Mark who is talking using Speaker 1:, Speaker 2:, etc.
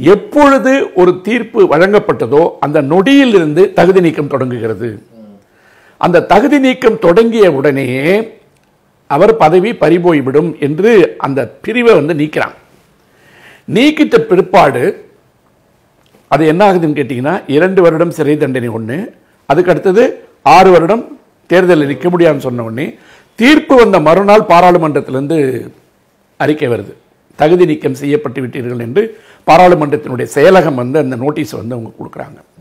Speaker 1: எப்பொழுது ஒரு தீர்ப்பு வழங்கப்பட்டதோ அந்த நொடியிலிருந்து தகுதி நீக்கம் தொடங்குகிறது அந்த தகுதி நீக்கம் தொடங்கிய உடனே அவர் பதவி பறிபோய்விடும் என்று அந்த பிரிவை வந்து நீக்கிறான் நீக்கிட்ட பிற்பாடு அது என்ன ஆகுதுன்னு கேட்டிங்கன்னா இரண்டு வருடம் சிறை தண்டனை ஒன்று அதுக்கு அடுத்தது ஆறு வருடம் தேர்தலில் நிற்க முடியாதுன்னு சொன்ன உடனே தீர்ப்பு வந்த மறுநாள் பாராளுமன்றத்திலிருந்து அறிக்கை வருது தகுதி நீக்கம் செய்யப்பட்டு விட்டீர்கள் என்று பாராளுமன்றத்தினுடைய செயலகம் வந்து அந்த நோட்டீஸ் வந்து அவங்க கொடுக்குறாங்க